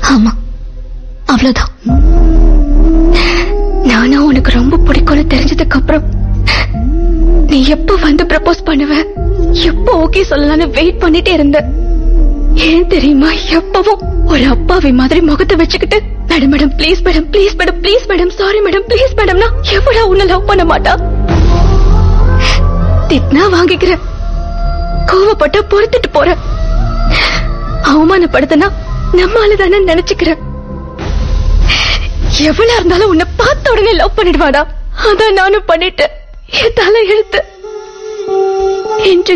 ஆமா அவ்வளவுதான் நானா உனக்கு ரொம்ப பிடிக்கும்னு தெரிஞ்சதுக்கு அப்புறம் நீ எப்ப வந்து ப்ரப்போஸ் பண்ணுவ எப்ப ஓகே சொல்லலாம்னு வெயிட் பண்ணிட்டே இருந்த ஏன் தெரியுமா எப்பவும் ஒரு அப்பாவி மாதிரி முகத்தை வச்சுக்கிட்டு madam madam please madam please madam please madam sorry madam please மேடம்னா எவ்வளவு உன்னை லவ் பண்ண மாட்டா திட்னா வாங்கிக்கிற கோவப்பட்ட பொறுத்துட்டு போற அவமானப்படுத்தினா நம்மால தானே நினைச்சுக்கிற எவ்வளவு இருந்தாலும் உன்னை பார்த்த உடனே லவ் பண்ணிடுவாடா அதான் நானும் பண்ணிட்டேன் என் தலை எழுத்து இன்று